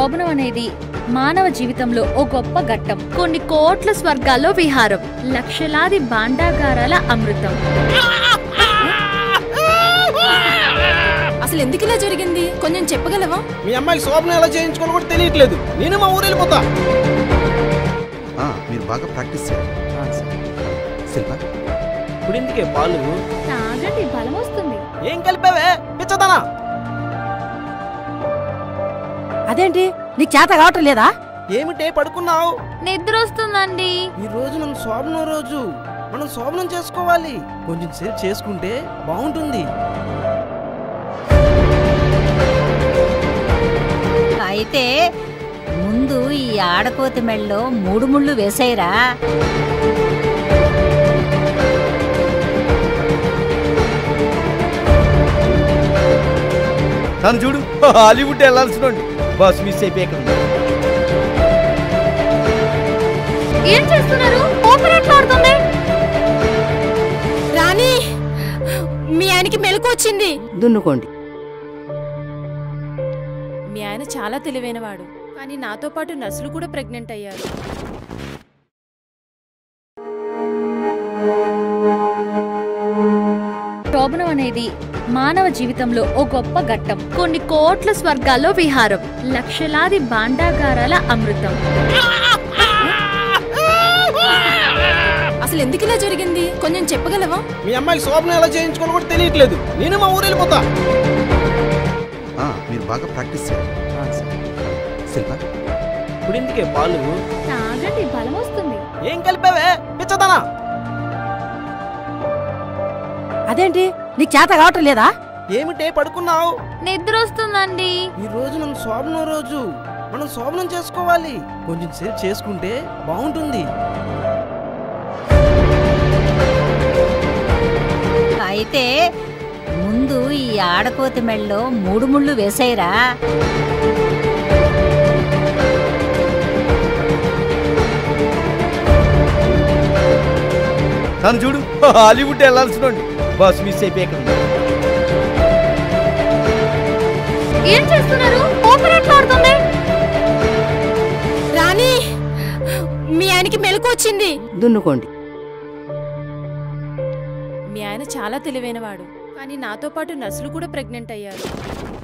శోభనం అనేది మానవ జీవితంలో ఓ గొప్ప ఘట్టం కొన్ని కోట్ల స్వర్గాల్లో విహారం లక్షలాది భాండాగారాల అమృతం అసలు ఎందుకు ఇలా జరిగింది కొంచెం చెప్పగలవా మీ అమ్మాయికి శోభనం ఎలా చేయించుకోవాలో కూడా తెలియట్లేదు నేను మా ఊరు వెళ్ళిపోతా ఆ, మీరు బాగా ప్రాక్టీస్ చేయాలి శిల్ప ఇప్పుడు ఎందుకే పాలు తాగండి బలం వస్తుంది ఏం కలిపావే పిచ్చదనా అదేంటి నీకు చేత కావటం లేదా ఏమిటే పడుకున్నావు నిద్ర వస్తుందండి ఈ రోజు మన శోభనం రోజు మనం శోభనం చేసుకోవాలి కొంచెం సేపు చేసుకుంటే బాగుంటుంది అయితే ముందు ఈ ఆడకోతి మెళ్ళలో మూడు ముళ్ళు వేసేయరా తను చూడు హాలీవుడ్ వెళ్ళాల్సిన బస్ మిస్ అయిపోయాక ఏం చేస్తున్నారు ఓపెన్ ఎట్లా ఆడుతుంది రాణి మీ ఆయనకి మెలకు వచ్చింది దున్నుకోండి మీ ఆయన చాలా తెలివైనవాడు కానీ నాతో పాటు నర్సులు కూడా ప్రెగ్నెంట్ అయ్యారు శోభనం అనేది మానవ జీవితంలో ఓ గొప్ప ఘట్టం కొన్ని కోట్ల స్వర్గాల్లో విహారం లక్షలాది భాండాగారాల అమృతం అసలు ఎందుకు ఇలా జరిగింది కొంచెం చెప్పగలవా మీ అమ్మాయికి శోభనం ఎలా చేయించుకోవాలో కూడా తెలియట్లేదు నేను మా ఊరు వెళ్ళిపోతా ఆ, మీరు బాగా ప్రాక్టీస్ చేయాలి శిల్ప ఇప్పుడు ఎందుకే పాలు తాగండి బలం వస్తుంది ఏం కలిపావే పిచ్చదనా అదేంటి నీకు చేత కావటం లేదా ఏమిటే పడుకున్నావు నిద్ర వస్తుందండి ఈ రోజు మన శోభనం రోజు మనం శోభనం చేసుకోవాలి కొంచెం సేపు చేసుకుంటే బాగుంటుంది అయితే ముందు ఈ ఆడకోతి మెళ్ళలో మూడు ముళ్ళు వేసేయరా తను చూడు హాలీవుడ్ వెళ్ళాల్సిన బస్ మిస్ అయిపోయాక ఏం చేస్తున్నారు ఓపెన్ ఎట్లా ఆడుతుంది రాణి మీ ఆయనకి మెలకు వచ్చింది దున్నుకోండి మీ ఆయన చాలా తెలివైనవాడు కానీ నాతో పాటు నర్సులు కూడా ప్రెగ్నెంట్ అయ్యారు